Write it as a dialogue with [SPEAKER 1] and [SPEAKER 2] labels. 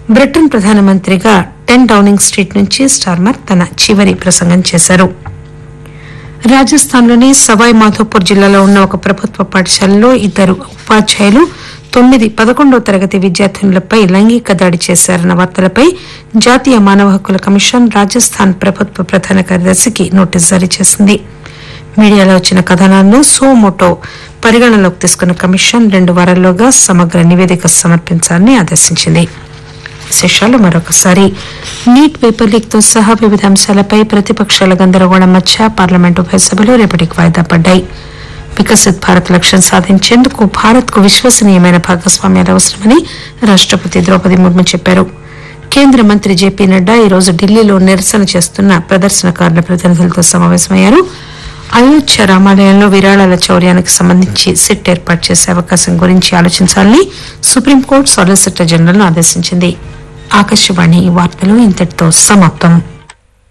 [SPEAKER 1] Britain ప్రధానమంత్రిగా ten Downing Street నుంచి Starmer తన చివరి ప్రసంగం చేశారు రాజస్థాన్లోని సవాయ్ మాధోపూర్ జిల్లాలో ఉన్న ఒక ప్రభుత్వ పాఠశాలలో ఇద్దరు ఉపాధ్యాయులు తొమ్మిది పదకొండో తరగతి విద్యార్థినులపై లైంగిక దాడి చేశారన్న వార్తలపై జాతీయ మానవ హక్కుల కమిషన్ రాజస్థాన్ ప్రభుత్వ ప్రధాన కార్యదర్శికి నోటీసు జారీ చేసింది మీడియాలో వచ్చిన కథనాలను సోమోటో పరిగణనలోకి తీసుకున్న కమిషన్ రెండు వారాల్లోగా సమగ్ర నివేదిక సమర్పించాలని ఆదేశించింది విశేషాలు మరొకసారి నీట్ పేపర్ లీక్ తో సహా వివిధ అంశాలపై ప్రతిపక్షాల గందరగోళం మధ్య పార్లమెంట్ ఉభయ సభలు రేపటికి వాయిదా పడ్డాయి వికసిత్ భారత్ లక్ష్యం సాధించేందుకు భారత్ కు విశ్వసనీయమైన భాగస్వామ్యాలు అవసరమని రాష్టపతి ద్రౌపది ముర్ము చెప్పారు కేంద్ర మంత్రి జేపీ నడ్డా ఈరోజు ఢిల్లీలో నిరసన చేస్తున్న ప్రదర్శనకారుల ప్రతినిధులతో సమావేశమయ్యారు అయోధ్య రామాలయంలో విరాళాల చౌర్యానికి సంబంధించి సిట్ ఏర్పాటు చేసే అవకాశం గురించి ఆలోచించాలని సుప్రీంకోర్టు సాలిసిటర్ జనరల్ ఆదేశించింది ఆకాశవాణి వార్తలు ఇంతటితో సమాప్తం